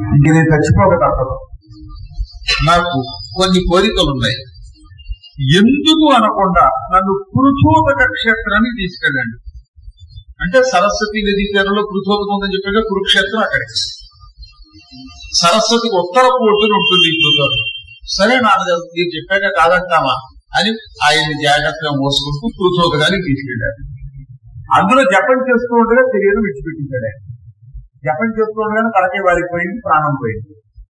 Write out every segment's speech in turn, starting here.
ఇంక నేను చచ్చిపోక తప్పదు నాకు కొన్ని కోరికలు ఉన్నాయి ఎందుకు అనకుండా నన్ను పృథోదక క్షేత్రానికి తీసుకెళ్ళండి అంటే సరస్వతి నదీ తీరంలో పృథోదకం ఉందని చెప్పాక కురుక్షేత్రం అక్కడికి సరస్వతికి ఉత్తర ఒడ్డున ఉంటుంది ఈ పృథోదకం సరే నాన్నగారు మీరు చెప్పాక కాదంటామా అని ఆయన్ని జాగ్రత్తగా మోసుకుంటూ పృథోదకానికి తీసుకెళ్ళాడు అందులో జపం చేస్తూ ఉండగా శరీరం విడిచిపెట్టించాడు ఆయన జపం చేస్తూ ఉండగానే తలకే వారిపోయింది ప్రాణం పోయింది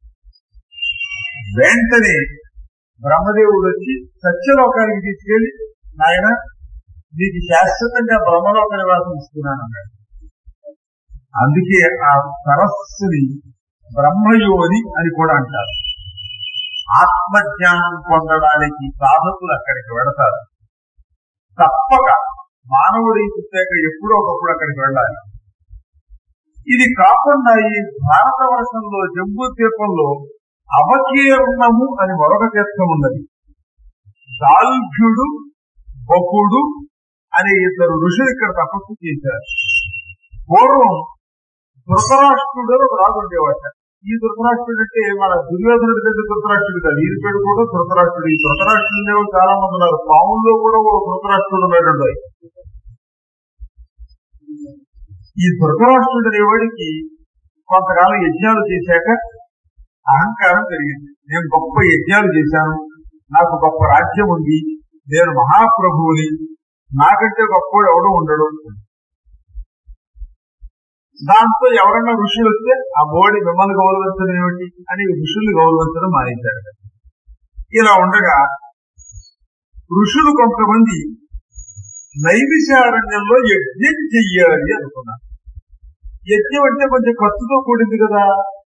వెంటనే బ్రహ్మదేవుడు వచ్చి సత్యలోకానికి తీసుకెళ్లి నాయన నీకు శాశ్వతంగా బ్రహ్మలోక నివాసం ఇస్తున్నాను అన్నాడు అందుకే ఆ సరస్సుని బ్రహ్మయోని అని కూడా అంటారు ఆత్మజ్ఞానం పొందడానికి సాధకులు అక్కడికి వెళతారు తప్పక మానవుడి పుట్టాక ఎప్పుడో ఒకప్పుడు అక్కడికి వెళ్ళాలి ఇది కాకుండా ఈ భారతవర్షంలో జంబూ ద్వీపంలో అవకీర్ణము అని మరొక తీర్థం ఉన్నది దాల్భ్యుడు బకుడు అనే ఇద్దరు ఋషులు ఇక్కడ తపస్సు చేశారు పూర్వం ధృతరాష్ట్రుడు అని ఒక రాజు ఉండేవాట ఈ ధృతరాష్ట్రుడు అంటే మన దుర్యోధనుడి దగ్గర ధృతరాష్ట్రుడు కాదు ఈయన పేరు కూడా ధృతరాష్ట్రుడు ఈ ధృతరాష్ట్రుడు చాలా మంది ఉన్నారు పాముల్లో కూడా ఒక ధృతరాష్ట్రుడు ఉన్నాడు ఈ ధృతరాష్ట్రుడు అనేవాడికి కొంతకాలం యజ్ఞాలు చేశాక అహంకారం పెరిగింది నేను గొప్ప యజ్ఞాలు చేశాను నాకు గొప్ప రాజ్యం ఉంది నేను మహాప్రభువుని నాకంటే గొప్పవాడు ఎవడు ఉండడు దాంతో ఎవరన్నా ఋషులు వస్తే ఆ బోడి మిమ్మల్ని గౌరవించడం ఏమిటి అని ఋషుల్ని గౌరవించడం మానేశాడు ఇలా ఉండగా ఋషులు కొంతమంది నైమిషారణ్యంలో యజ్ఞం చెయ్యాలి అనుకున్నారు యజ్ఞం అంటే కొంచెం ఖర్చుతో కూడింది కదా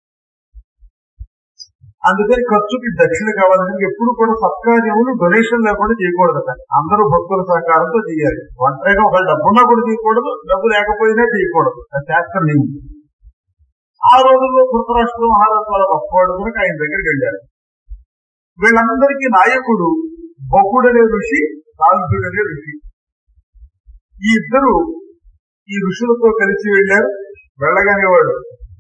అందుకని ఖర్చుకి దక్షిణ కావాలని ఎప్పుడు కూడా సత్కార్యములు డొనేషన్ లేకుండా చేయకూడదట అందరూ భక్తుల సహకారంతో చేయాలి ఒంటరిగా ఒక డబ్బున్నా కూడా చేయకూడదు డబ్బు లేకపోయినా చేయకూడదు అది శాస్త్రం నియమం ఆ రోజుల్లో ధృతరాష్ట్రం మహారాష్ట్ర గొప్పవాడు కనుక ఆయన దగ్గరికి వెళ్ళారు వీళ్ళందరికీ నాయకుడు బొక్కుడనే ఋషి రాజుడనే ఋషి ఈ ఇద్దరు ఈ ఋషులతో కలిసి వెళ్ళారు వెళ్ళగానే వాడు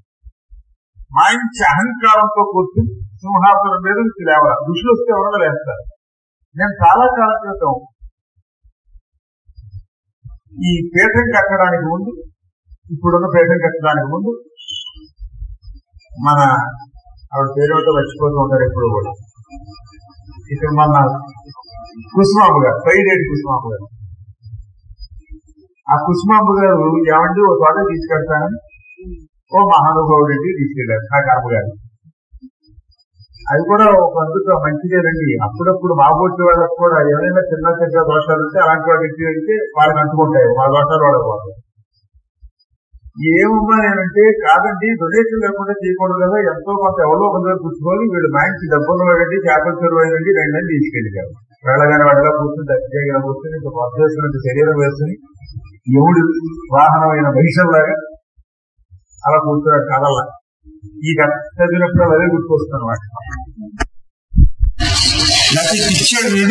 మంచి అహంకారంతో కూర్చుని సింహాసనం మీద నుంచి లేవాలి ఋషులు వస్తే ఎవరైనా లేస్తారు నేను చాలా కాలం క్రితం ఈ పీఠం కట్టడానికి ముందు ఇప్పుడున్న పీఠం కట్టడానికి ముందు మన ఆవిడ పేరుతో వచ్చిపోతూ ఉంటారు ఎప్పుడు కూడా ఇక్కడ మన కుసుమాబు గారు పైడేటి కుసుమాబు గారు ఆ కుసుమాబు గారు ఏమంటే ఒక చోట తీసుకెళ్తానని ఓ మహానుభావుడు ఇంటికి తీసుకెళ్లారు నా కర్మగారు అది కూడా ఒక అందుకు మంచిదేనండి అప్పుడప్పుడు మా బొట్టి వాళ్ళకి కూడా ఏమైనా చిన్న చిన్న దోషాలు ఉంటే అలాంటి వాళ్ళకి ఇంటికి వెళ్తే వాళ్ళకి అంటుకుంటాయి మా దోషాలు వాళ్ళకి పోతాయి ఏమమ్మా నేనంటే కాదండి డొనేషన్ లేకుండా చేయకూడదు కదా ఎంతో కొంత ఎవరో ఒక దగ్గర కూర్చుకొని వీళ్ళు మంచి డబ్బులు వాడండి చేపల చెరువు అయినండి రెండని తీసుకెళ్ళారు వెళ్ళగానే వాడిగా కూర్చుని దగ్గర కూర్చుని ఇంత చేసినట్టు శరీరం వేసుకుని ఎముడు వాహనమైన మహిషంలాగా అలా కూర్చున్నాడు కథల్లా ఈ కథ చదివినప్పుడు అదే గుర్తుకొస్తాను వాటి ఇచ్చాడు వీడు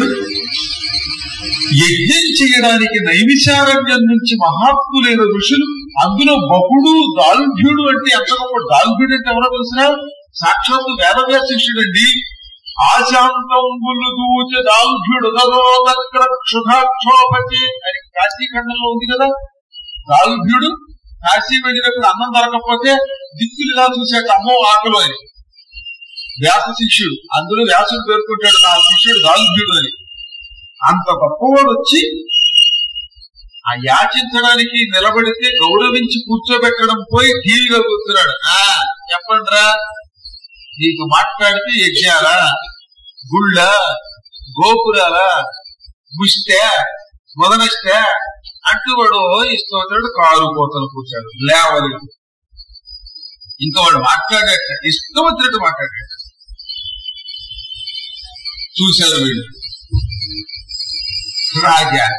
యజ్ఞం చేయడానికి నైమిషారణ్యం నుంచి మహాత్ములైన ఋషులు అందులో బహుడు దాల్భ్యుడు అంటే ఎంత గొప్ప దాల్భ్యుడు అంటే ఎవరో తెలిసిన సాక్షాత్తు వేదవ్యాస శిష్యుడండి ఆశాంతంబులు దూచ దాల్భ్యుడు క్షుధాక్షోభచి అని కాశీఖండంలో ఉంది కదా దాల్భ్యుడు కాశీ వెళ్ళినప్పుడు అన్నం దొరకకపోతే దిక్కులు ఇలా చూశాక అమ్మో ఆకలి అని వ్యాస శిష్యుడు అందులో వ్యాసుడు పేర్కొంటాడు నా శిష్యుడు దాల్భ్యుడు అని అంత గొప్పవాడు వచ్చి ఆ యాచించడానికి నిలబడితే గౌరవించి కూర్చోబెట్టడం పోయి టీవీగా కూర్చున్నాడు ఆ చెప్పండిరా నీకు మాట్లాడితే యజ్ఞాలా గుళ్ళ గోపురాల ముష్టే మొదనష్టే అంటూ వాడు ఇష్టం కారు కోతలు కూర్చాడు లేవలేదు ఇంకా వాడు మాట్లాడాక ఇష్టం వచ్చినట్టు మాట్లాడాడు చూశారు వీళ్ళు రాజా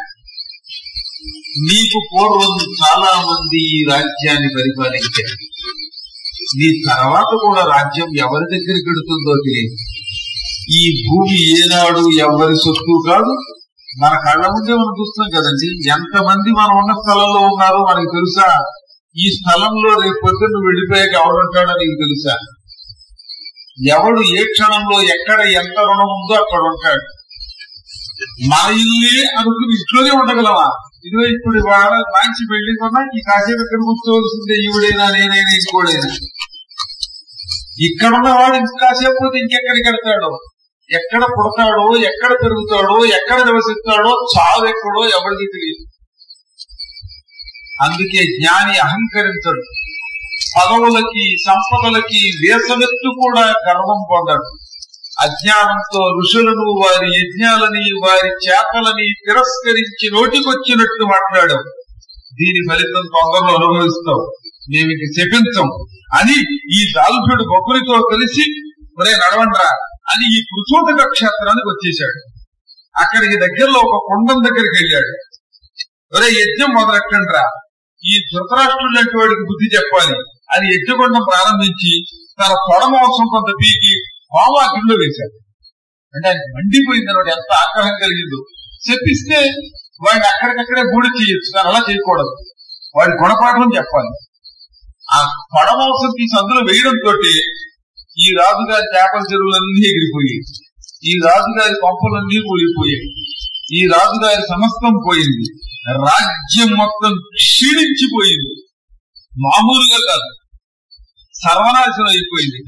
నీకు పూర్వం చాలా మంది ఈ రాజ్యాన్ని పరిపాలించారు నీ తర్వాత కూడా రాజ్యం ఎవరి దగ్గరికి వెడుతుందో తెలియదు ఈ భూమి ఏనాడు ఎవరి సొత్తు కాదు మన కళ్ళ ముందే మనం చూస్తున్నాం కదండి ఎంతమంది మనం ఉన్న స్థలంలో ఉన్నారో మనకి తెలుసా ఈ స్థలంలో రేపు పొద్దున్న వెళ్ళిపోయాక ఎవరుంటాడో నీకు తెలుసా ఎవడు ఏ క్షణంలో ఎక్కడ ఎంత రుణం ఉందో అక్కడ ఉంటాడు మన ఇల్లే అనుకుని ఇంట్లోనే ఉండగలమా ఇదిగో ఇప్పుడు వాళ్ళ మంచి పెళ్లి కొన్నా ఈ కాసేపు ఇక్కడ కూర్చోవలసిందే ఈవిడైనా నేనైనా ఇంకోడైనా ఇక్కడ ఉన్నవాడు ఇంకాసేపు పోతే ఇంకెక్కడికి వెళ్తాడో ఎక్కడ పుడతాడో ఎక్కడ పెరుగుతాడో ఎక్కడ నివసిస్తాడో చావు ఎక్కడో ఎవరికి తెలియదు అందుకే జ్ఞాని అహంకరించడు పదవులకి సంపదలకి వేసమెత్తు కూడా గర్వం పొందడు అజ్ఞానంతో ఋషులను వారి యజ్ఞాలని వారి చేతలని తిరస్కరించి నోటికొచ్చినట్టు మాట్లాడావు దీని ఫలితం తొందరలో అనుభవిస్తావు మేము ఇంక శపించం అని ఈ దాల్భుడు బొబ్బులతో కలిసి ఒరే నడవండ్రా అని ఈ కృచోదక క్షేత్రానికి వచ్చేశాడు అక్కడికి దగ్గరలో ఒక కొండం దగ్గరికి వెళ్ళాడు ఒరే యజ్ఞం మొదలెట్టండ్రా ఈ ధృతరాష్ట్రుడు లాంటి వాడికి బుద్ధి చెప్పాలి అని యజ్ఞకొండం ప్రారంభించి తన తొడ మాంసం కొంత పీకి హోమాగ్నిలో వేశాడు అంటే ఆయన మండిపోయింది వాడు ఎంత ఆగ్రహం కలిగిందో చెప్పిస్తే వాడిని అక్కడికక్కడే గూడి చేయొచ్చు కానీ అలా చేయకూడదు వాడి గుణపాఠం చెప్పాలి ఆ తొడ మాంసం తీసి అందులో వేయడం తోటి ఈ రాజుగారి చేపల చెరువులన్నీ ఎగిరిపోయాయి ఈ రాజుగారి పంపులన్నీ కూలిపోయాయి ఈ రాజుగారి సమస్తం పోయింది రాజ్యం మొత్తం క్షీణించిపోయింది మామూలుగా కాదు సర్వనాశనం అయిపోయింది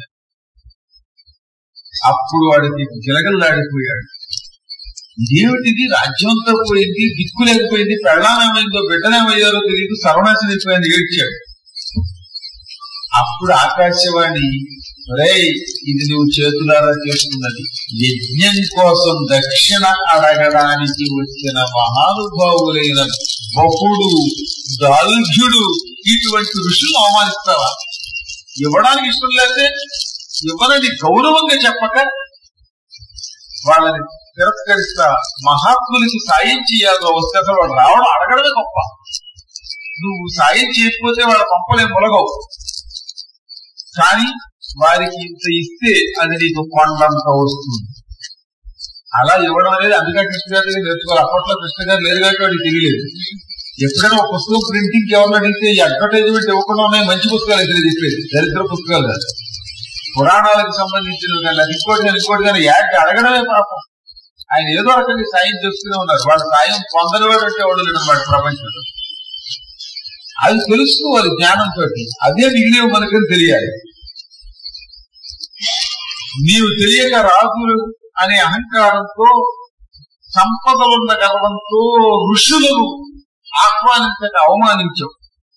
అప్పుడు వాడికి గిలగల్లాడిపోయాడు ఇదేమిటిది రాజ్యంతో పోయింది దిక్కు లేకపోయింది పెళ్ళానేమైందో బిడ్డనేమయ్యారో తెలియదు సర్వనాశనం అయిపోయింది ఏడ్చాడు అప్పుడు ఆకాశవాణి రే ఇది నువ్వు చేతులారా చేస్తున్నది యజ్ఞం కోసం దక్షిణ అడగడానికి వచ్చిన మహానుభావులైన బహుడు దాల్భ్యుడు ఇటువంటి ఋషులు అవమానిస్తావా ఇవ్వడానికి ఇష్టం లేకపోతే ఇవ్వనని గౌరవంగా చెప్పక వాళ్ళని తిరస్కరిస్తా మహాత్ములకి సాయం చేయాలో వస్తే అసలు వాడు రావడం అడగడమే గొప్ప నువ్వు సాయం చేయకపోతే వాళ్ళ పంపలే మొలగవు కానీ వారికి ఇంత ఇస్తే అది నీకు కొండంత వస్తుంది అలా ఇవ్వడం అనేది అందుకే కృష్ణ గారి దగ్గర నేర్చుకోవాలి అప్పట్లో కృష్ణ గారు లేరు కాబట్టి వాడికి తెలియలేదు ఎప్పుడైనా ఒక పుస్తకం ప్రింటింగ్ ఎవరిని అడిగితే ఈ అడ్వర్టైజ్మెంట్ ఇవ్వకుండా ఉన్నాయి మంచి పుస్తకాలు ఇద్దరు చెప్పేది దరిద్ర పుస్తకాలు కాదు పురాణాలకు సంబంధించినవి కానీ అది ఇంకోటి కానీ ఇంకోటి కానీ యాడ్ అడగడమే పాపం ఆయన ఏదో రకంగా సాయం చేస్తూనే ఉన్నారు వాళ్ళ సాయం పొందనివాడు అంటే ఎవడు లేడు అన్నమాట ప్రపంచంలో అది తెలుసుకోవాలి జ్ఞానంతో అదే మిగిలిన మనకని తెలియాలి నీవు తెలియక రాజులు అనే అహంకారంతో సంపదలున్న గర్వంతో ఋషులను ఆహ్వానించక అవమానించవు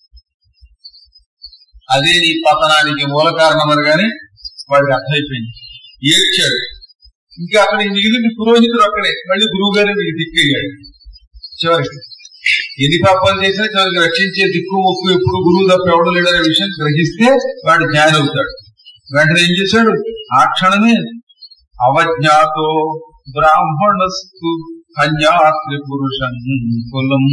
అదే నీ పతనానికి మూల కారణం అనగానే వాడికి అర్థమైపోయింది ఏడ్చాడు ఇంకా అక్కడికి మిగిలింది పురోహితుడు అక్కడే మళ్ళీ గురువు గారే మీకు దిక్కయ్యాడు చివరికి ఎన్ని పాపాలు చేసినా చివరికి రక్షించే దిక్కు ముక్కు ఎప్పుడు గురువు తప్ప ఎవడు లేడనే విషయం గ్రహిస్తే వాడు జ్ఞాని అవుతాడు వెంటనే ఏం చేశాడు ఆ క్షణమే అవజ్ఞాతో బ్రాహ్మణస్తు కన్యాత్రి పురుషం కులం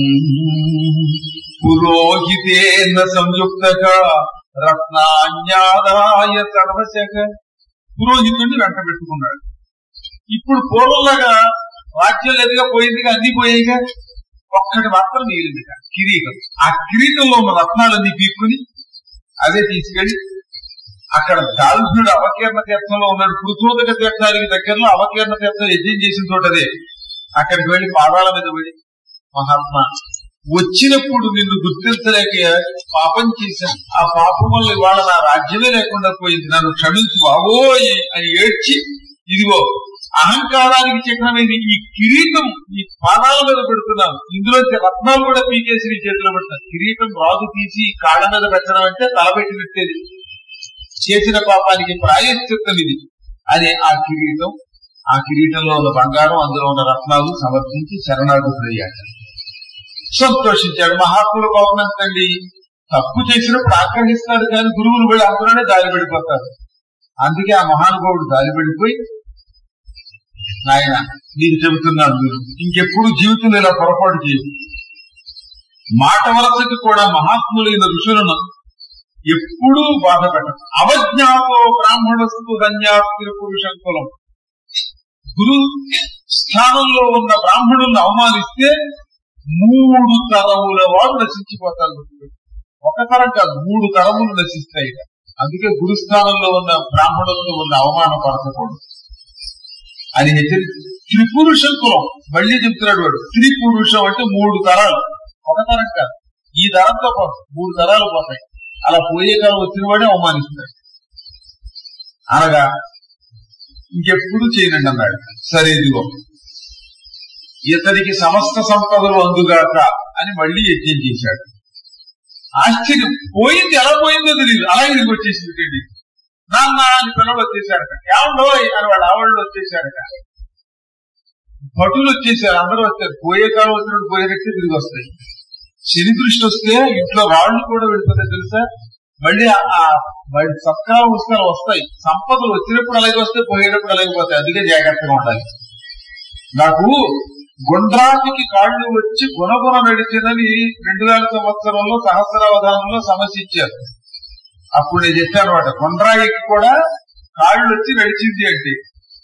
పురోహితేన సంయుక్తగా రత్నాన్యాదాయ సర్వశక పురోహితుడిని వెంట పెట్టుకున్నాడు ఇప్పుడు పూర్వంలాగా రాజ్యం లేదుగా పోయిందిగా అన్ని పోయాయిగా ఒక్కటి మాత్రం మిగిలిందిగా కిరీటం ఆ కిరీటంలో ఉన్న రత్నాలన్నీ పీక్కుని అదే తీసుకెళ్లి అక్కడ దాల్భుడు అవకీర్ణ తీర్థంలో ఉన్నాడు పృథ్వోదక తీర్థానికి దగ్గరలో అవకీర్ణ తీర్థం యజ్ఞం చేసిన చోట అదే అక్కడికి వెళ్లి పాదాల మీద పడి మహాత్మా వచ్చినప్పుడు నిన్ను గుర్తించలేక పాపం చేశాను ఆ పాపం వల్ల ఇవాళ నా రాజ్యమే లేకుండా పోయింది నన్ను క్షమించు బాబోయ్ అని ఏడ్చి ఇదిగో అహంకారానికి చిహ్నమైన ఈ కిరీటం ఈ పాదాల మీద పెడుతున్నాను ఇందులో రత్నాలు కూడా పీకేసి నీ చేతిలో పెడతాను కిరీటం రాజు తీసి కాళ్ళ మీద పెట్టడం అంటే తలపెట్టి పెట్టేది చేసిన పాపానికి ప్రాయశ్చిత్తం ఇది అని ఆ కిరీటం ఆ కిరీటంలో ఉన్న బంగారం అందులో ఉన్న రత్నాలు సమర్పించి శరణాగతుడయ్యాడు సంతోషించాడు మహాత్ముల కోపం ఎంతండి తప్పు చేసినప్పుడు ఆగ్రహిస్తాడు కానీ గురువులు వెళ్ళి అందులోనే దారిపడిపోతారు అందుకే ఆ మహానుభావుడు దారిపడిపోయి నాయన నీకు చెబుతున్నాను మీరు ఇంకెప్పుడు జీవితంలో ఇలా పొరపాటు చేయదు మాట వలసకి కూడా మహాత్ములైన ఋషులను ఎప్పుడూ బాధ పెట్టదు అవజ్ఞాతో బ్రాహ్మణస్తు ధన్యాస్తి పురుషంకులం గురు స్థానంలో ఉన్న బ్రాహ్మణులను అవమానిస్తే మూడు తరముల వారు నశించిపోతారు ఒక తరం కాదు మూడు తరములు నశిస్తాయి అందుకే గురుస్థానంలో ఉన్న బ్రాహ్మణులతో ఉన్న అవమానపరచకూడదు అని హెచ్చరి త్రిపురుషం కులం మళ్ళీ చెప్తున్నాడు వాడు త్రిపురుషం అంటే మూడు తరాలు ఒక తరం కాదు ఈ తరంతో పాటు మూడు తరాలు పోతాయి అలా పోయే కాలం వచ్చిన వాడే అవమానిస్తాడు అనగా ఇంకెప్పుడు చేయనండి అన్నాడు సరే ఇదిగో ఇతనికి సమస్త సంపదలు అందుగాక అని మళ్ళీ యజ్ఞం చేశాడు ఆశ్చర్యం పోయింది ఎలా పోయిందో తెలియదు అలా ఇదికి వచ్చేసింది నాన్న అని పిల్లలు వచ్చేసారట ఏమండో అని వాళ్ళ ఆవిళ్ళు వచ్చేసారట భటులు వచ్చేసారు అందరూ వచ్చారు పోయే కాలం వచ్చినప్పుడు పోయేటట్టు తిరిగి వస్తాయి శని దృష్టి వస్తే ఇంట్లో రాళ్ళు కూడా వెళ్ళిపోతాయి తెలుసా మళ్ళీ ఆ- ఆ వాడి సత్కారం పుస్తకాలు వస్తాయి సంపదలు వచ్చినప్పుడు అలాగే వస్తాయి పోయేటప్పుడు అలాగే పోతాయి అందుకే జాగ్రత్తగా ఉండాలి నాకు గుండ్రాతికి కాళ్ళు వచ్చి గుణగుణ నడిచినని రెండు వేల సంవత్సరంలో సహస్రావధానంలో సమస్య ఇచ్చారు అప్పుడు నేను చెప్పాను అనమాట గుండ్రాయికి కూడా కాళ్ళు వచ్చి నడిచింది అంటే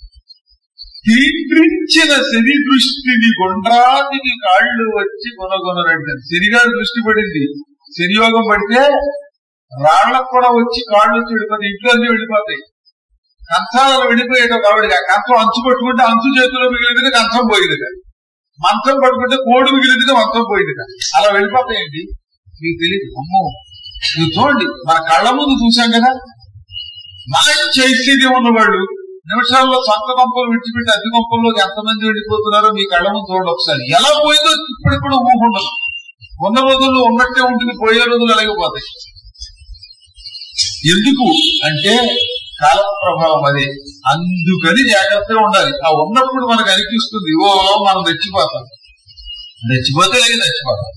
తీర్చిన శని దృష్టిని గుండ్రాతికి కాళ్ళు వచ్చి గుణగుణ నడిచింది శనిగారి దృష్టి పడింది శనియోగం పడితే రాళ్లకు కూడా వచ్చి కాళ్ళు వచ్చి వెళ్ళిపోతాయి ఇంట్లో అన్ని వెళ్ళిపోతాయి కంచాలలో వెళ్ళిపోయేట కాబట్టి ఆ కంచం అంచు పట్టుకుంటే అంచు చేతిలో మిగిలిందిగా కంచం పోయిందిగా మంచం పట్టుకుంటే కోడి మిగిలిందిగా మంచం పోయిందిగా అలా వెళ్ళిపోతాయండి మీకు తెలియదు అమ్మో మీరు చూడండి మన కళ్ళ ముందు చూసాం కదా మంచి ఐశ్వర్యం ఉన్నవాళ్ళు నిమిషాల్లో సొంత కొంపలు విడిచిపెట్టి అద్దె కొంపల్లోకి ఎంతమంది వెళ్ళిపోతున్నారో మీ కళ్ళ ముందు చూడండి ఒకసారి ఎలా పోయిందో ఇప్పుడిప్పుడు ఊహుండదు ఉన్న రోజులు ఉన్నట్టే ఉంటుంది పోయే రోజులు అలాగే పోతాయి ఎందుకు అంటే కాల ప్రభావం అదే అందుకని జాగ్రత్తగా ఉండాలి ఆ ఉన్నప్పుడు మనకు అనిపిస్తుంది ఓ మనం రెచ్చిపోతాం రెచ్చిపోతే లేదు రెచ్చిపోతాం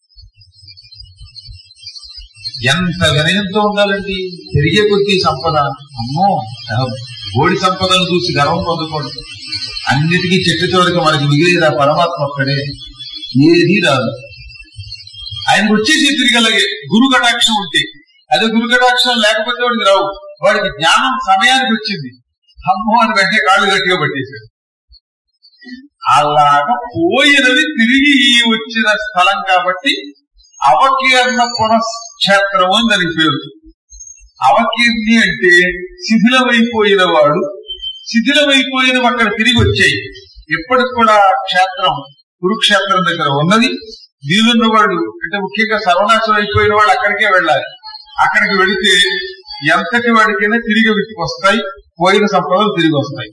ఎంత వినయంతో ఉండాలండి పెరిగే కొద్దీ సంపద అమ్మో ఓడి సంపదను చూసి గర్వం పొందకూడదు అన్నిటికీ చెట్టు చివరికి మనకి మిగిలేదా పరమాత్మ ఒక్కడే ఏది రాదు ఆయనకు వచ్చేసి తిరిగి అలాగే గురు కటాక్షం ఉంటే అదే గురు కటాక్షం లేకపోతే వాడికి రావు వాడికి జ్ఞానం సమయానికి వచ్చింది అమ్మో అని వెంటనే కాళ్ళు గట్టిగా పట్టేశాడు అలాగా పోయినది తిరిగి ఈ వచ్చిన స్థలం కాబట్టి అవకీర్ణ పునఃక్షేత్రం అని దానికి పేరు అవకీర్ణి అంటే శిథిలమైపోయిన వాడు శిథిలమైపోయినవి అక్కడ తిరిగి వచ్చాయి ఇప్పటికి కూడా క్షేత్రం కురుక్షేత్రం దగ్గర ఉన్నది వీలున్న వాడు అంటే ముఖ్యంగా సర్వనాశనం అయిపోయిన వాడు అక్కడికే వెళ్ళాలి అక్కడికి వెళితే ఎంతటి వాడికైనా తిరిగి వస్తాయి పోయిన సంపదలు తిరిగి వస్తాయి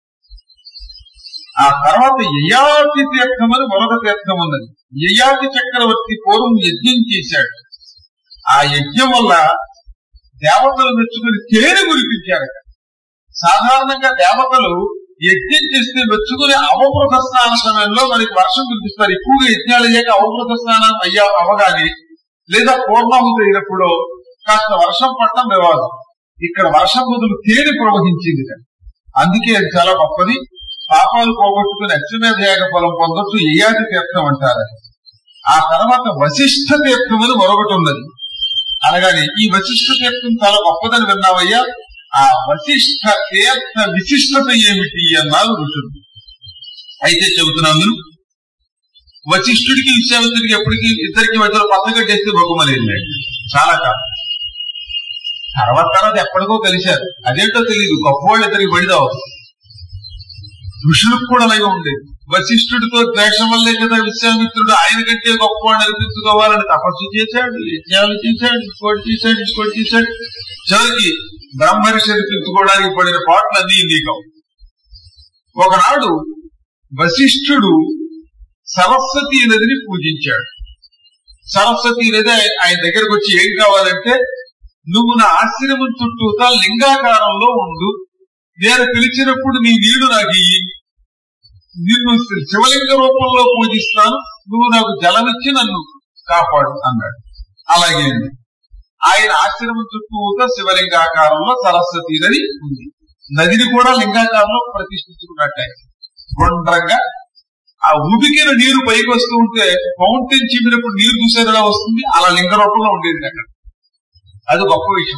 ఆ తర్వాత యయాతి తీర్థం అని మరొక తీర్థం ఉన్నది యయాతి చక్రవర్తి పూర్వం యజ్ఞం చేశాడు ఆ యజ్ఞం వల్ల దేవతలు మెచ్చుకుని తేనె కురిపించారు సాధారణంగా దేవతలు యజ్ఞం చేస్తే మెచ్చుకుని అవమృత స్నాన సమయంలో మనకి వర్షం కురిపిస్తారు ఎక్కువగా యజ్ఞాలు అయ్యాక అవమృత స్నానం అయ్యా అవగానే లేదా పూర్ణాహుతి అయినప్పుడు కాస్త వర్షం పడటం వివాదం ఇక్కడ వర్షం బదులు తేనె ప్రవహించింది కదా. అందుకే అది చాలా గొప్పది పాపాలు పోగొట్టుకుని అశ్వమేధ యాగ ఫలం పొందొచ్చు యయాతి తీర్థం అంటారు ఆ తర్వాత వశిష్ఠ తీర్థం అని మరొకటి ఉన్నది అనగానే ఈ వశిష్ఠ తీర్థం చాలా గొప్పదని విన్నావయ్యా ఆ వశిష్ఠ తీర్థ విశిష్టత ఏమిటి అన్నారు ఋషులు అయితే చెబుతున్నాను మీరు వశిష్ఠుడికి విశ్వామిత్రుడికి ఎప్పటికీ ఇద్దరికి మధ్యలో పచ్చగట్టేస్తే బొగ్గమలేదు చాలా కాలం తర్వాత తర్వాత ఎప్పటికో కలిశారు అదేంటో తెలియదు గొప్పవాళ్ళు ఇద్దరికి పడిదావు ఋషులకు కూడా అలాగే ఉండేది వశిష్ఠుడితో ద్వేషం వల్లే కదా విశ్వామిత్రుడు ఆయన కంటే గొప్పవాడు అనిపించుకోవాలని తపస్సు చేశాడు యజ్ఞాలు చేశాడు ఇంకోటి చేశాడు ఇంకోటి చేశాడు చివరికి బ్రహ్మర్షి అనిపించుకోవడానికి పడిన పాటలు అన్ని నీకం ఒకనాడు వశిష్ఠుడు సరస్వతీ నదిని పూజించాడు సరస్వతీ నది ఆయ- ఆయన దగ్గరకు వచ్చి ఏం కావాలంటే నువ్వు నా ఆశ్రమం చుట్టూతా లింగాకారంలో ఉండు నేను పిలిచినప్పుడు నీ నీళ్లు నాకు ఇయ్యి నిన్ను శివలింగ రూపంలో పూజిస్తాను నువ్వు నాకు జలమిచ్చి నన్ను కాపాడు అన్నాడు అలాగే అండి ఆయన ఆశ్రమం చుట్టూతా శివలింగాకారంలో సరస్వతి నది ఉంది నదిని కూడా లింగాకారంలో ప్రతిష్ఠించుకున్నట్టే గుండ్రంగా ఆ ఉబికిన నీరు పైకి వస్తూ ఉంటే ఫౌంటైన్ చిమ్మినప్పుడు నీరు చూసేది ఎలా వస్తుంది అలా లింగ రూపంలో ఉండేది అక్కడ అది గొప్ప విషయం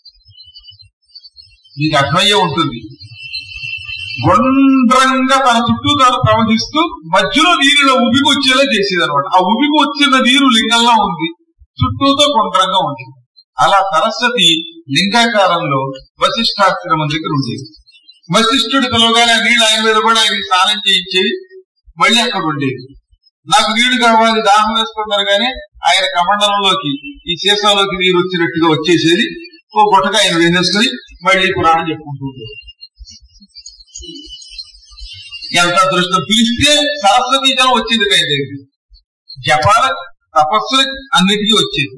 మీకు అర్థమయ్యే ఉంటుంది గుండ్రంగా తన చుట్టూ తాను ప్రవహిస్తూ మధ్యలో నీరులో ఉబికి వచ్చేలా చేసేది అనమాట ఆ ఉబికి వచ్చిన నీరు లింగంలో ఉంది చుట్టూతో గుండ్రంగా ఉంది అలా సరస్వతి లింగాకారంలో వశిష్ఠాశ్రమం దగ్గర ఉండేది వశిష్ఠుడు పిలవగానే ఆ నీళ్ళు ఆయన మీద కూడా ఆయనకి స్నానం చేయించి మళ్ళీ అక్కడ ఉండేది నాకు నీళ్లు కావాలి దాహం వేసుకున్నారు కానీ ఆయన కమండలంలోకి ఈ సీసాలోకి నీరు వచ్చినట్టుగా వచ్చేసేది ఓ గుట్టగా ఆయన వేసేసుకుని మళ్ళీ పురాణం చెప్పుకుంటూ ఉండేది ఎంత అదృష్టం పిలిస్తే సరస్వతి జలం వచ్చింది ఆయన దగ్గరికి జపాల తపస్సు అన్నిటికీ వచ్చేది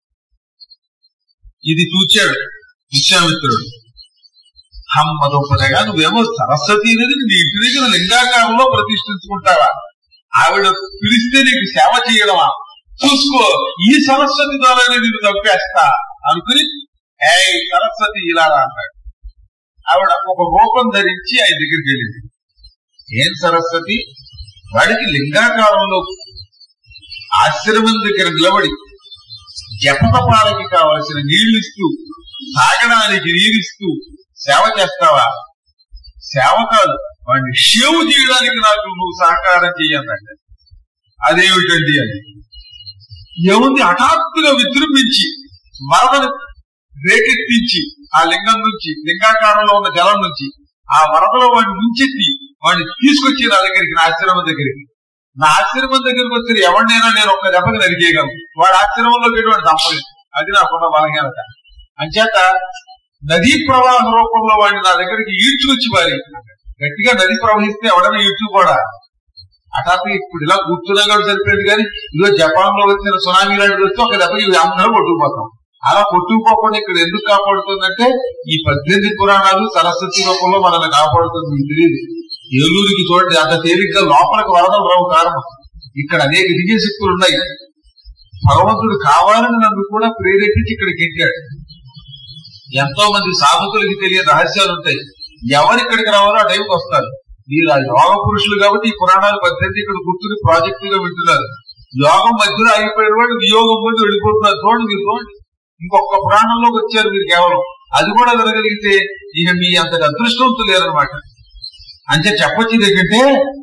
ఇది చూచాడు విశ్వామిత్రుడు హమ్మదొప్పదగా నువ్వేమో సరస్వతి నది నీ ఇంటి దగ్గర లింగాకారంలో ప్రతిష్ఠించుకుంటావా ఆవిడ పిలిస్తే నీకు సేవ చేయడమా చూసుకో ఈ సరస్వతి ద్వారానే నిన్ను తప్పేస్తా అనుకుని ఏ సరస్వతి ఇలా రా" అన్నాడు ఆవిడ ఒక రూపం ధరించి ఆయన దగ్గరికి వెళ్ళింది ఏం సరస్వతి వాడికి లింగాకారంలో ఆశ్రమం దగ్గర నిలబడి జపతపాలకి కావలసిన నీళ్లు ఇస్తూ తాగడానికి నీరిస్తూ సేవ చేస్తావా సేవ కాదు వాడిని షేవ్ చేయడానికి నాకు నువ్వు సహకారం చెయ్యన్నట్ట అదేమిటండి అని ఏముంది హఠాత్తుగా విజృంభించి వరదను రేకెత్తించి ఆ లింగం నుంచి లింగాకారంలో ఉన్న జలం నుంచి ఆ వరదలో వాడిని ముంచెత్తి వాడిని తీసుకొచ్చి నా దగ్గరికి నా ఆశ్రమం దగ్గరికి నా ఆశ్రమం దగ్గరికి వచ్చిన ఎవరినైనా నేను ఒక్క దెబ్బకి నరికేయగలను వాడి ఆశ్రమంలోకి ఎటువంటి తప్పలేదు అది నాకున్న బలహీనత అంచేత నదీ ప్రవాహ రూపంలో వాడిని నా దగ్గరికి ఈడ్చుకొచ్చి వారి గట్టిగా నది ప్రవహిస్తే ఎవడైనా ఈడ్చు కూడా హఠాత్తుగా ఇప్పుడు ఇలా కూర్చున్నా కూడా సరిపోయింది కానీ ఇదిగో జపాన్ లో వచ్చిన సునామీ లాంటిది వస్తే ఒక దెబ్బకి ఇవి అందరూ కొట్టుకుపోతాం అలా కొట్టుకుపోకుండా ఇక్కడ ఎందుకు కాపాడుతుందంటే ఈ పద్దెనిమిది పురాణాలు సరస్వతి రూపంలో మనల్ని కాపాడుతుంది మీకు తెలియదు ఏలూరుకి చూడండి అంత తేలిగ్గా లోపలికి వరదలు రావు కారణం ఇక్కడ అనేక దివ్య శక్తులు ఉన్నాయి భగవంతుడు కావాలని నన్ను కూడా ప్రేరేపించి ఇక్కడికి ఎక్కాడు ఎంతో మంది సాధకులకి తెలియని రహస్యాలు ఉంటాయి ఎవరు ఇక్కడికి రావాలో ఆ టైంకి వస్తారు మీరు ఆ యోగ పురుషులు కాబట్టి ఈ పురాణాలు పద్ధతి ఇక్కడ కూర్చుని ప్రాజెక్ట్ గా వింటున్నారు యోగం మధ్యలో ఆగిపోయిన వాడు వియోగం ముందు వెళ్ళిపోతున్నారు చూడండి మీరు చూడండి ఇంకొక పురాణంలోకి వచ్చారు మీరు కేవలం అది కూడా వినగలిగితే ఇక మీ అంతటి అదృష్టవంతులు లేరనమాట అంటే చెప్పొచ్చేది ఏంటంటే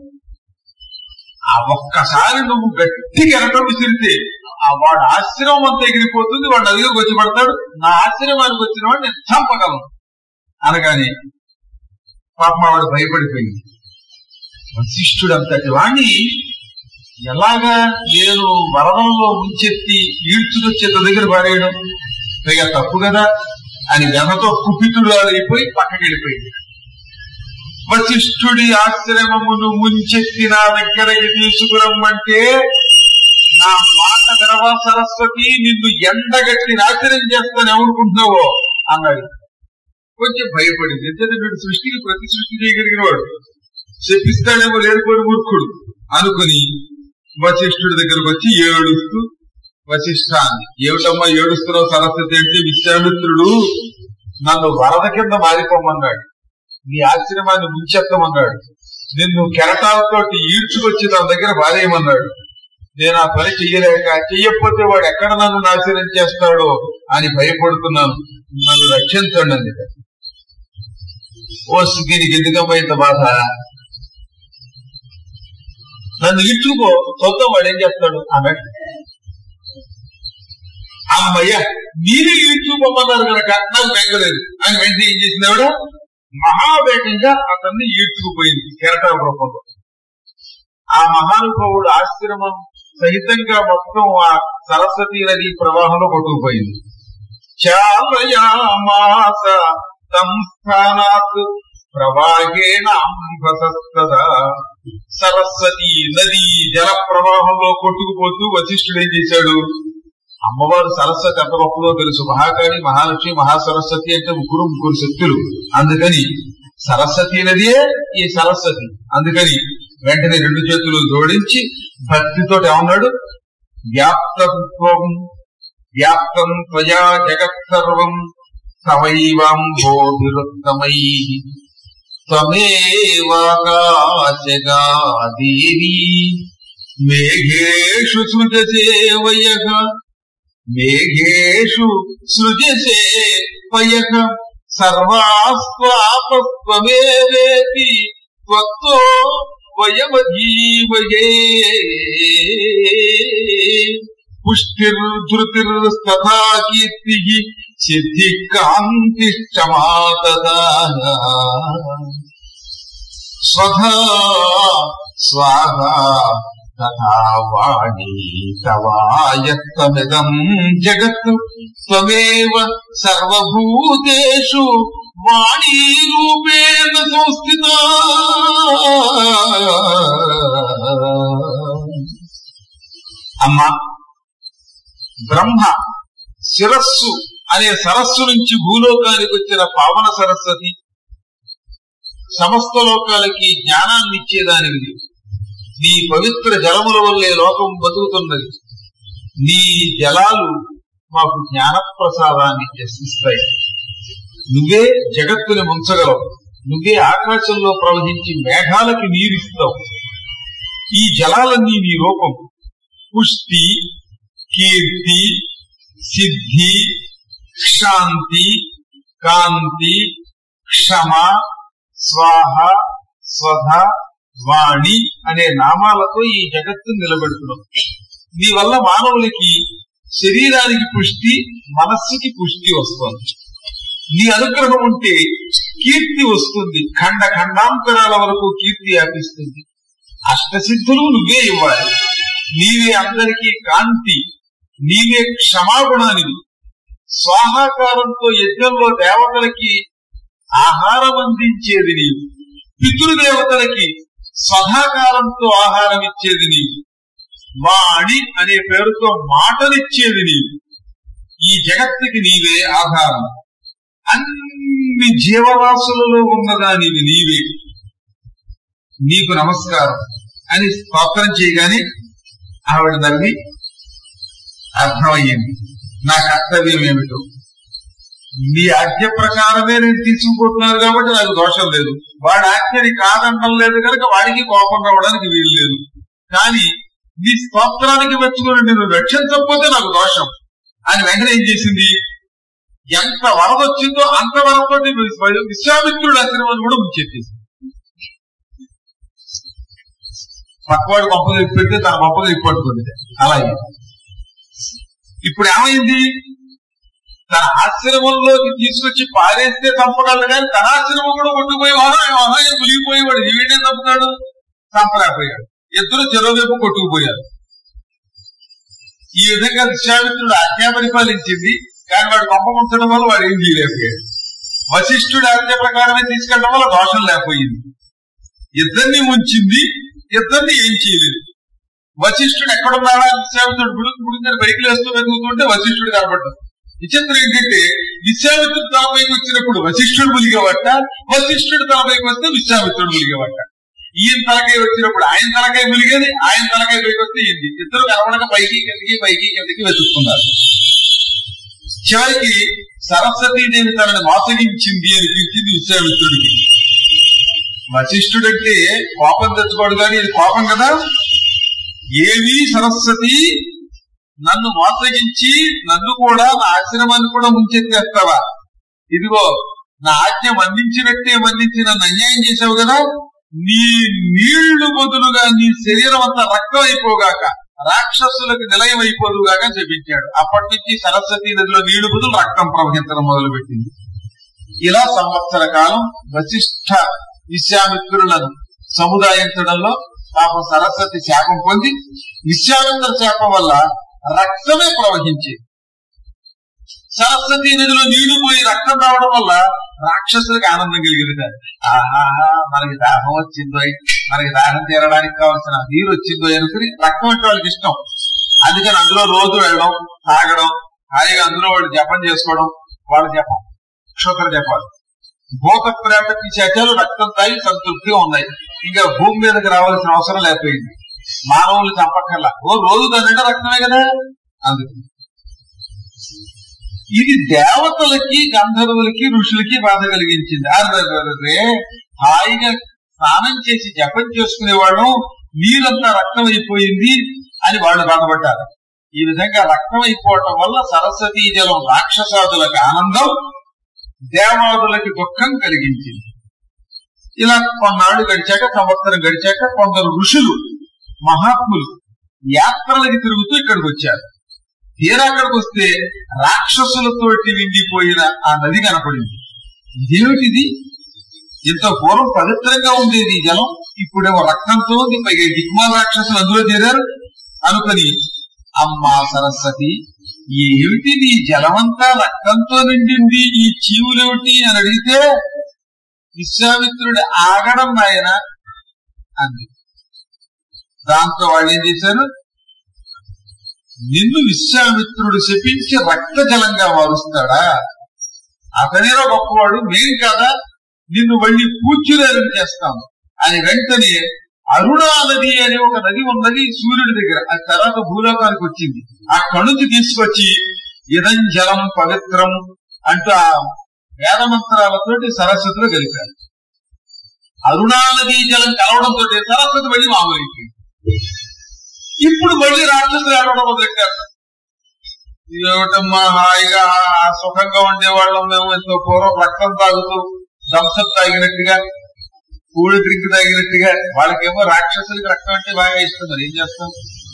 ఆ ఒక్కసారి నువ్వు గట్టిగా ఎరటం విసిరితే ఆ వాడు ఆశ్రమం అంతా ఎగిరిపోతుంది వాడు నదిలోకి వచ్చి పడతాడు నా ఆశ్రమానికి వచ్చిన వాడు నేను చంపగలను అనగానే పాపం వాడు భయపడిపోయింది వశిష్ఠుడు అంతటి వాణ్ణి ఎలాగా నేను వరదంలో ముంచెత్తి ఈడ్చుకొచ్చే దగ్గర పారేయడం పైగా తప్పు కదా అని వెనతో కుపితుడు అయిపోయి పక్కకి వెళ్ళిపోయింది వశిష్ఠుడి ఆశ్రమమును ముంచెత్తి నా దగ్గరకి తీసుకురమ్మంటే నా మాట వినవా సరస్వతి నిన్ను ఎండగట్టి నాశనం చేస్తాను ఏమనుకుంటున్నావో అన్నాడు కొంచెం భయపడింది ఎందుకంటే వీడు సృష్టికి ప్రతి సృష్టి చేయగలిగిన వాడు చెప్పిస్తాడేమో లేనిపోయిన మూర్ఖుడు అనుకుని వశిష్ఠుడి దగ్గరకు వచ్చి ఏడుస్తూ వశిష్ఠాన్ని ఏమిటమ్మా ఏడుస్తున్నావు సరస్వతి అంటే విశ్వామిత్రుడు నన్ను వరద కింద మారిపోమన్నాడు నీ ఆశ్రమాన్ని ముంచెత్తమన్నాడు నిన్ను కెరటాలతోటి ఈడ్చుకొచ్చి తన దగ్గర బారేయమన్నాడు నేను ఆ పని చెయ్యలేక చెయ్యకపోతే వాడు ఎక్కడ నన్ను నాశనం చేస్తాడో అని భయపడుతున్నాను నన్ను రక్షించండి అంది ఓ దీనికి ఎందుకమ్మా ఇంత బాధ నన్ను ఈడ్చుకో చూద్దాం వాడు ఏం చేస్తాడు అన్నాడు అమ్మయ్య మీరే ఈడ్చుకోమన్నారు కనుక నాకు బెంగలేదు అని వెంటనే ఏం చేసింది ఆవిడ మహావేగంగా అతన్ని ఈడ్చుకుపోయింది కెరటాల రూపంలో ఆ మహానుభావుడు ఆశ్రమం సహితంగా మొత్తం ఆ సరస్వతి నది ప్రవాహంలో కొట్టుకుపోయింది చాలయామాస సంస్థానాత్ ప్రవాహేణ అంబసస్తదా సరస్వతి నది జల ప్రవాహంలో కొట్టుకుపోతూ వశిష్ఠుడు ఏం చేశాడు అమ్మవారు సరస్వతి ఎంత గొప్పదో తెలుసు మహాకాళి మహాలక్ష్మి మహాసరస్వతి అంటే ముగ్గురు ముగ్గురు శక్తులు అందుకని సరస్వతి నదియే ఈ సరస్వతి అందుకని వెంటనే రెండు చేతులు జోడించి భక్తితో ఏమన్నాడు వ్యాప్తత్వం వ్యాప్తం త్వయా జగత్ సర్వం తవైవాంభోభిరుత్తమై త్వమేవాకాశగా దేవి మేఘేషు సృజసే వయః మేఘేషు సృజసే వయః సర్వాస్వాపత్వమేవేతి త్వత్తో వయమజీవయే పుష్టిర్ధృతిర్స్తథా కీర్తి సిద్ధి కాంతి స్వధా స్వాహా తథా వాణీ తవాయత్తమిదం జగత్ త్వమేవ సర్వభూతేషు వాణీ రూపేణ సంస్థిత అమ్మా బ్రహ్మ శిరస్సు అనే సరస్సు నుంచి భూలోకానికి వచ్చిన పావన సరస్వతి సమస్త లోకాలకి జ్ఞానాన్ని ఇచ్చేదానికి నీవు. నీ పవిత్ర జలముల వల్లే లోకం బతుకుతున్నది నీ జలాలు మాకు జ్ఞాన ప్రసాదాన్ని ఇస్తాయి నువ్వే జగత్తుని ముంచగలవు నువ్వే ఆకాశంలో ప్రవహించి మేఘాలకి నీరిస్తావు ఈ జలాలన్నీ నీ రూపం పుష్టి కీర్తి సిద్ధి శాంతి కాంతి క్షమ స్వాహ స్వధ వాణి అనే నామాలతో ఈ జగత్తు నిలబెడుతున్నాం నీ వల్ల మానవులకి శరీరానికి పుష్టి మనస్సుకి పుష్టి వస్తుంది నీ అనుగ్రహం ఉంటే కీర్తి వస్తుంది ఖండ ఖండాంతరాల వరకు కీర్తి వ్యాపిస్తుంది అష్టసిద్ధులు నువ్వే ఇవ్వాలి నీవే అందరికీ కాంతి నీవే క్షమాగుణానివి స్వాహాకారంతో యజ్ఞంలో దేవతలకి ఆహారం అందించేది నీవు పితృదేవతలకి స్వధాకారంతో ఆహారం ఇచ్చేది నీవు వాణి అనే పేరుతో మాటనిచ్చేది నీవు ఈ జగత్తుకి నీవే ఆధారం అన్ని జీవరాశులలో ఉన్నదానివి నీవే నీకు నమస్కారం అని స్తోత్రం చేయగానే ఆవిడ నవ్వి అర్థమయ్యింది నా కర్తవ్యం ఏమిటో నీ ఆజ్ఞ ప్రకారమే నేను తీసుకుపోతున్నాను కాబట్టి నాకు దోషం లేదు వాడి ఆజ్ఞని కాదంటం లేదు కనుక వాడికి కోపం రావడానికి వీలు లేదు కానీ నీ స్తోత్రానికి మెచ్చుకుని నేను రక్షించకపోతే నాకు దోషం అని వెంటనే ఏం చేసింది ఎంత వరద వచ్చిందో అంత వరదతోటి విశ్వామిత్రుడు ఆశ్రమాన్ని కూడా ముంచెత్తేసింది పక్కవాడు గొప్పగా పెడితే తన గొప్పగా ఇప్పట్టుకుంది అలాగే ఇప్పుడు ఏమైంది తన ఆశ్రమంలోకి తీసుకొచ్చి పారేస్తే చంపగలడు కానీ తన ఆశ్రమం కూడా కొట్టుకుపోయి మహాయం మునిగిపోయేవాడు వీడేం చంపుతాడు చంపలేకపోయాడు ఇద్దరు చెరోవైపు కొట్టుకుపోయారు ఈ విధంగా విశ్వామిత్రుడు ఆజ్ఞా పరిపాలించింది కానీ వాడు పంపకుంచడం వల్ల వాడు ఏం చేయలేకపోయాడు వశిష్ఠుడు ఆజ్ఞ ప్రకారమే తీసుకెళ్ళడం వల్ల దోషం లేకపోయింది ఇద్దరిని ఉంచింది ఇద్దరిని ఏం చేయలేదు వశిష్ఠుడు ఎక్కడున్నాడా విశ్వామిత్రుడు బుడుకు బుడుకుని బైకులు వేస్తూ వెతుకుతుంటే వశిష్ఠుడు కనబడ్డాడు విచిత్రం ఏంటంటే విశ్వామిత్రుడు తనపైకి వచ్చినప్పుడు వశిష్ఠుడు ములిగేవట వశిష్ఠుడు తనపైకి వస్తే విశ్వామిత్రుడు ములిగేవట ఈయన తలకాయ వచ్చినప్పుడు ఆయన తలకాయ ములిగేది ఆయన తలకాయ పైకి వస్తే ఈయన ఇద్దరు కనబడక పైకి కిందకి పైకి కిందకి వెతుక్కున్నారు చివరికి సరస్వతీదేవి తనని మోసగించింది అనిపించింది విశ్వామిత్రుడికి వశిష్ఠుడంటే కోపం తెచ్చుకోడు కానీ ఇది కోపం కదా ఏవి సరస్వతి నన్ను మోసగించి నన్ను కూడా నా ఆశ్రమాన్ని కూడా ముంచెత్తేస్తావా ఇదిగో నా ఆజ్ఞ మన్నించినట్టే మన్నించి నన్ను అన్యాయం చేసావు కదా నీ నీళ్లు బదులుగా నీ శరీరం అంతా రక్తం అయిపోగాక రాక్షసులకు నిలయం అయిపోదుగాక చెప్పించాడు అప్పటి నుంచి సరస్వతి నదిలో నీళ్లు బదులు రక్తం ప్రవహించడం మొదలుపెట్టింది ఇలా సంవత్సర కాలం వశిష్ఠ విశ్వామిత్రులను సముదాయించడంలో పాపం సరస్వతి శాపం పొంది విశ్వామిత్ర శాపం వల్ల రక్తమే ప్రవహించేది సరస్వతి నదిలో నీళ్లు పోయి రక్తం రావడం వల్ల రాక్షసులకు ఆనందం కలిగింది కాదు ఆహాహా మనకి దాహం వచ్చిందో మనకి దాహం తీరడానికి కావాల్సిన నీరు వచ్చిందో అనుకుని రక్తం అంటే వాళ్ళకి ఇష్టం అందుకని అందులో రోజు వెళ్ళడం తాగడం హాయిగా అందులో వాళ్ళు జపం చేసుకోవడం వాళ్ళ జపం క్షుద్ర జపాలు భూత ప్రేత పిశాచాలు రక్తం తాగి సంతృప్తిగా ఉన్నాయి ఇంకా భూమి మీదకి రావాల్సిన అవసరం లేకపోయింది మానవులు చంపక్కర్లా ఓ రోజు దాని రక్తమే కదా అందుకు ఇది దేవతలకి గంధర్వులకి ఋషులకి బాధ కలిగించింది అరే హాయిగా స్నానం చేసి జపం చేసుకునేవాళ్ళం నీరంతా రక్తం అయిపోయింది అని వాళ్ళు బాధపడ్డారు ఈ విధంగా రక్తం అయిపోవటం వల్ల సరస్వతీ జలం రాక్షసాదులకు ఆనందం దేవాదులకి దుఃఖం కలిగించింది ఇలా కొన్నాళ్ళు గడిచాక సంవత్సరం గడిచాక కొందరు ఋషులు మహాత్ములు యాత్రలకి తిరుగుతూ ఇక్కడికి వచ్చారు తీరా అక్కడికి వస్తే రాక్షసులతోటి నిండిపోయిన ఆ నది కనపడింది ఇదేమిటిది ఇంత పూర్వం పవిత్రంగా ఉండేది ఈ జలం ఇప్పుడేమో రక్తంతో ఉంది పైగా ఈ దిక్మాల రాక్షసులు అందులో చేరారు అనుకుని అమ్మా సరస్వతి ఏమిటి నీ జలమంతా రక్తంతో నిండింది ఈ చీవులేమిటి అని అడిగితే విశ్వామిత్రుడు ఆగడం నాయన అంది దాంతో వాళ్ళు ఏం చేశారు నిన్ను విశ్వామిత్రుడు శపించి రక్త జలంగా మారుస్తాడా అతనేరో గొప్పవాడు మేం కాదా నిన్ను మళ్ళీ పూజ్యులేరని చేస్తాము అని వెంటనే అరుణా నది అనే ఒక నది ఉన్నది సూర్యుడి దగ్గర అది తర్వాత భూలోకానికి వచ్చింది అక్కడి నుంచి తీసుకొచ్చి ఇదం జలం పవిత్రం అంటూ ఆ వేద మంత్రాలతోటి సరస్వతిలో కలిపారు అరుణా నది జలం కలవడంతో సరస్వతి మళ్ళీ మామూలు అయిపోయింది ఇప్పుడు మళ్ళీ రాక్షసులు ఏడవడం మొదలెట్టారు ఇదేమిటమ్మా హాయిగా సుఖంగా ఉండేవాళ్ళం మేము ఎంతో పూర్వం రక్తం తాగుతూ దంసం తాగినట్టుగా కూడి డ్రింక్ తాగినట్టుగా వాళ్ళకేమో రాక్షసులకి రక్తం అంటే బాగా ఇష్టం మరి ఏం చేస్తాం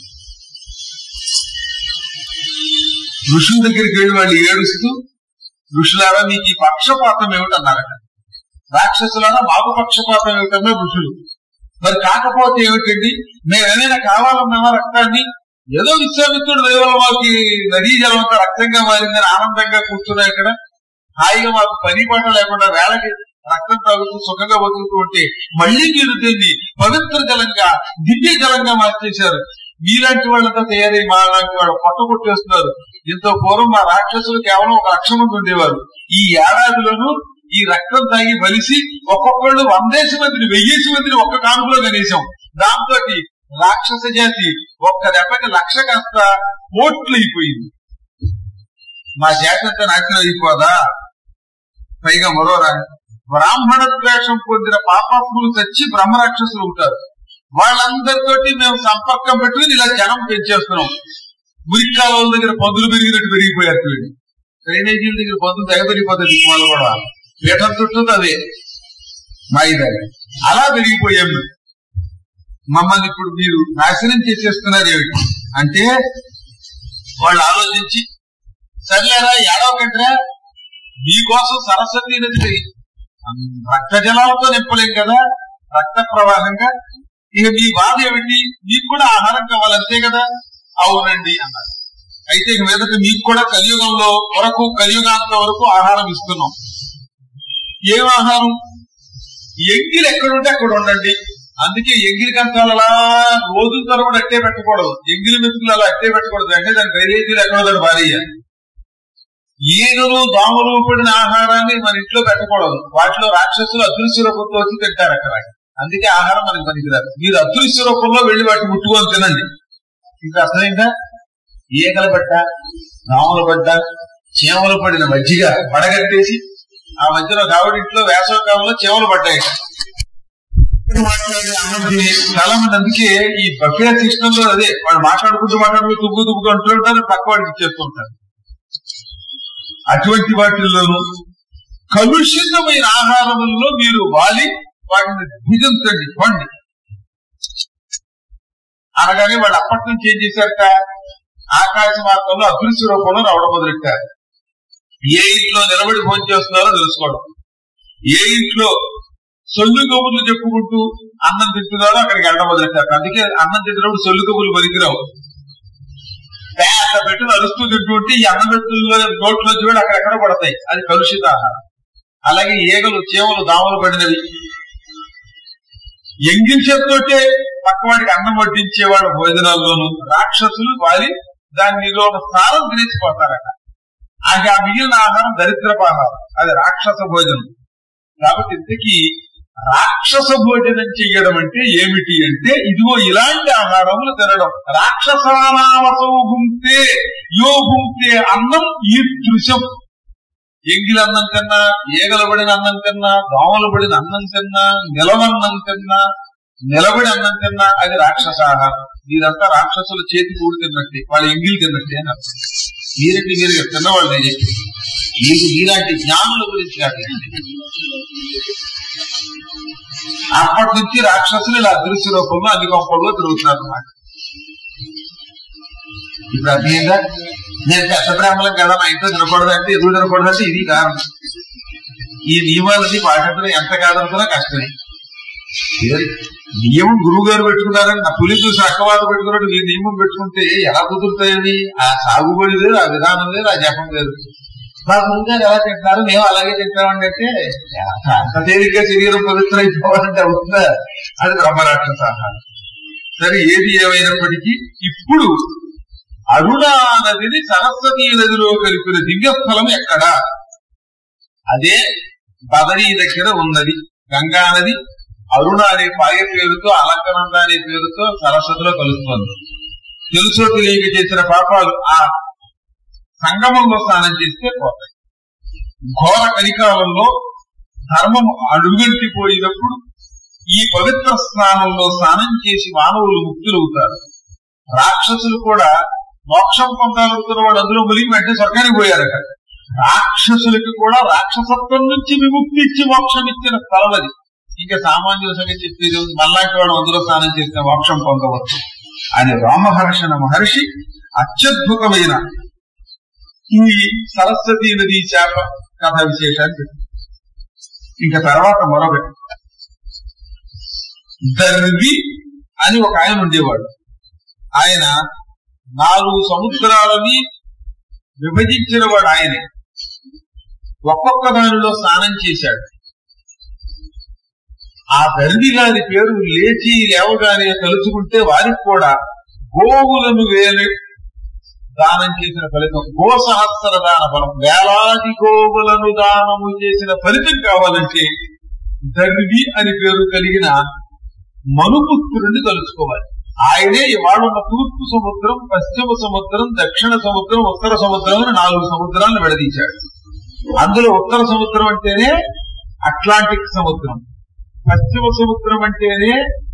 ఋషుల దగ్గరికి వెళ్ళి వాళ్ళు ఏడుస్తూ ఋషులారా మీకు ఈ పక్షపాతం ఏమిటన్నారట రాక్షసులారా మాకు పక్షపాతం ఏమిటన్నా ఋషులు మరి కాకపోతే ఏమిటండి మేమేమైనా కావాలన్నామా రక్తాన్ని ఏదో విశ్వామిత్రుడు దైవం మాకు నదీ జలం అంతా రక్తంగా మారిందని ఆనందంగా కూర్చున్నాయి ఇక్కడ హాయిగా మాకు పని పాట లేకుండా వేళకి రక్తం తాగుతూ సుఖంగా బతుకుతూ ఉంటే మళ్ళీ మీరు దీన్ని పవిత్ర జలంగా దివ్య జలంగా మార్చేశారు మీలాంటి వాళ్ళంతా తయారై మా లాంటి వాళ్ళు పొట్ట కొట్టేస్తున్నారు ఇంత పూర్వం మా రాక్షసులు కేవలం ఒక లక్ష మంది ఉండేవారు ఈ ఏడాదిలోనూ ఈ రక్తం తాగి బలిసి ఒక్కొక్కళ్ళు వందేసి మందిని వెయ్యేసి మందిని ఒక్క కానుకలో కనీసం దాంతో రాక్షస జాతి ఒక్క దెబ్బకి లక్ష కాస్త కోట్లు అయిపోయింది మా జాతి అంతా నాశనం అయిపోదా పైగా మరో రా బ్రాహ్మణ ద్వేషం పొందిన పాపాత్ములు చచ్చి బ్రహ్మరాక్షసులు ఉంటారు వాళ్ళందరితోటి మేము సంపర్కం పెట్టుకుని ఇలా జనం పెంచేస్తున్నాం మురికాల దగ్గర పందులు పెరిగినట్టు పెరిగిపోయారు వీళ్ళు డ్రైనేజీల దగ్గర పందులు తెగ పెరిగిపోతుంది వాళ్ళు కూడా పీఠం చుట్టూ అదే మాయిదారి అలా పెరిగిపోయాం మేము మమ్మల్ని ఇప్పుడు మీరు నాశనం చేసేస్తున్నారు ఏమిటి అంటే వాళ్ళు ఆలోచించి సర్లేరా ఏడవకంటరా మీకోసం సరస్వతి నది రక్త జలాలతో నింపలేం కదా రక్త ప్రవాహంగా ఇక మీ బాధ ఏమిటి మీకు కూడా ఆహారం కావాలి అంతే కదా అవునండి అన్నారు అయితే ఇక మీదట మీకు కూడా కలియుగంలో వరకు కలియుగాంత వరకు ఆహారం ఇస్తున్నాం ఏం ఆహారం ఎంగిలి ఎక్కడుంటే అక్కడ ఉండండి అందుకే ఎంగిలి కంచాలు అలా రోజుల తరబడి అట్టే పెట్టకూడదు ఎంగిలి మెతుకులు అలా అట్టే పెట్టకూడదు అంటే దాని డ్రైనేజీలు ఎక్కడో దాని భార్య ఈగలు దోమలు పడిన ఆహారాన్ని మన ఇంట్లో పెట్టకూడదు వాటిలో రాక్షసులు అదృశ్య రూపంతో వచ్చి తింటారు అక్కడ అందుకే ఆహారం మనకి పనికిరాదు మీరు అదృశ్య రూపంలో వెళ్ళి వాటిని ముట్టుకొని తినండి ఇంకా అర్థమైందా ఈగల పడ్డ దోమల పడ్డ చీమలు పడిన మజ్జిగ పడగట్టేసి ఆ మధ్యలో కావడింట్లో వేసవకాలంలో చీమలు పడ్డాయి మాట్లాడే అన్నం తిని చాలా మంది అందుకే ఈ బఫే సిస్టమ్ లో అదే వాళ్ళు మాట్లాడుకుంటూ మాట్లాడుకుంటూ తుగ్గు తుగ్గు అంటూ ఉంటారు పక్క వాడికి ఇచ్చేస్తుంటారు అటువంటి వాటిల్లోనూ కలుషితమైన ఆహారములలో మీరు వాలి వాటిని భుజించండి పండి అనగానే వాళ్ళు అప్పటి నుంచి ఏం చేశారట ఆకాశ మార్గంలో అదృశ్య రూపంలో రావడం మొదలెట్టారు ఏ ఇంట్లో నిలబడి భోజనం చేస్తున్నారో తెలుసుకోవడం ఏ ఇంట్లో సొల్లు కబుర్లు చెప్పుకుంటూ అన్నం తింటున్నారో అక్కడికి వెళ్ళడం మొదలెట్టారు అందుకే అన్నం తింటున్నప్పుడు సొల్లు కబుర్లు పనికిరావు పేద పెట్టులు అరుస్తూ తింటుంటే ఈ అన్నం పెట్టుల్లో నోట్లో చూడు అక్కడెక్కడ పడతాయి అది కలుషిత ఆహారం అలాగే ఈగలు చీమలు దామలు పడినవి ఎంగిల్ చేతితోటే పక్కవాడికి అన్నం వడ్డించేవాడు భోజనాల్లోనూ రాక్షసులు వారి దానిలో ఉన్న స్థానం తినేసిపోతారట అది ఆ మిగిలిన ఆహారం దరిద్రపు ఆహారం అది రాక్షస భోజనం కాబట్టి ఇంతకీ రాక్షస భోజనం చెయ్యడం అంటే ఏమిటి అంటే ఇదిగో ఇలాంటి ఆహారములు తినడం రాక్షసానావసవు గుంతే యో గుంతే అన్నం ఈ దృశ్యం ఎంగిలి అన్నం కన్నా ఈగల పడిన అన్నం కన్నా దోమలు పడిన అన్నం కన్నా నిలవన్నం కన్నా నిలబడి అన్నం కన్నా అది రాక్షస ఆహారం మీరంతా రాక్షసుల చేతి కూడి తిన్నట్టే వాళ్ళు ఎంగిలి తిన్నట్టే అని అర్థం మీరంటే మీరు తిన్నవాళ్ళు నేను చెప్పి మీకు మీలాంటి జ్ఞానుల గురించి కాదు అప్పటి నుంచి రాక్షసులు ఇలా అదృశ్య రూపంలో అన్ని గొప్పల్లో తిరుగుతున్నారు అన్నమాట ఇప్పుడు అర్థమైందా నేను పెద్ద బ్రాహ్మణం కదా మా ఇంట్లో తినకూడదు అంటే ఎదురు తినకూడదు అంటే ఇది కారణం ఈ నియమాలన్నీ పాటించడం ఎంత కాదనుకున్నా కష్టమే ఏది? నియమం గురువు గారు పెట్టుకున్నారని నా పులి చూసి అక్కవాత పెట్టుకున్నట్టు ఈ నియమం పెట్టుకుంటే ఎలా కుదురుతాయని ఆ సాగుబడి లేదు ఆ విధానం లేదు ఆ జపం లేదు మా గురువు గారు ఎలా తింటారు మేము అలాగే తింటామండి అంటే అంత తేలిగ్గా శరీరం పవిత్ర అయిపోవాలంటే అవుతుందా అది బ్రహ్మరాక్షస ఆహారం సరే ఏది ఏమైనప్పటికీ ఇప్పుడు అరుణా నదిని సరస్వతీ నదిలో కలిపిన దివ్యస్థలం ఎక్కడా అదే బదరీ దగ్గర ఉన్నది గంగా నది అరుణ అనే పాయ పేరుతో అలంకనంద అనే పేరుతో సరస్వతిలో కలుస్తుంది తెలుసో తెలియక చేసిన పాపాలు ఆ సంగమంలో స్నానం చేస్తే పోతాయి ఘోర కలికాలంలో ధర్మం అడుగంటిపోయినప్పుడు ఈ పవిత్ర స్నానంలో స్నానం చేసి మానవులు ముక్తులవుతారు రాక్షసులు కూడా మోక్షం పొందాలనుకున్న వాళ్ళు అందులో మునిగి వెంటనే స్వర్గానికి పోయారట రాక్షసులకి కూడా రాక్షసత్వం నుంచి విముక్తి ఇచ్చి మోక్షం ఇచ్చిన స్థలం అది ఇంకా సామాన్యుల సంగతి చెప్పేది ఉంది. మళ్ళాంటి వాడు అందులో స్నానం చేసిన మోక్షం పొందవచ్చు అని రామహర్షణ మహర్షి అత్యద్భుతమైన ఈ సరస్వతీ నదీ చేప కథ విశేషాలు చెప్పారు ఇంకా తర్వాత మరొకటి దర్వి అని ఒక ఆయన ఉండేవాడు ఆయన నాలుగు సముద్రాలని విభజించిన వాడు ఆయనే ఒక్కొక్క దానిలో స్నానం చేశాడు ఆ దర్వి గారి పేరు లేచి లేవగానే తలుచుకుంటే వారికి కూడా గోవులను వేలే దానం చేసిన ఫలితం గో సహస్ర దాన ఫలం వేలాది గోవులను దానము చేసిన ఫలితం కావాలంటే దర్వి అని పేరు కలిగిన మనుపుత్రుడిని తలుచుకోవాలి ఆయనే ఇవాళ ఉన్న తూర్పు సముద్రం పశ్చిమ సముద్రం దక్షిణ సముద్రం ఉత్తర సముద్రం అని నాలుగు సముద్రాలను విడదీశాడు అందులో ఉత్తర సముద్రం అంటేనే అట్లాంటిక్ సముద్రం పశ్చిమ సముద్రం అంటేనే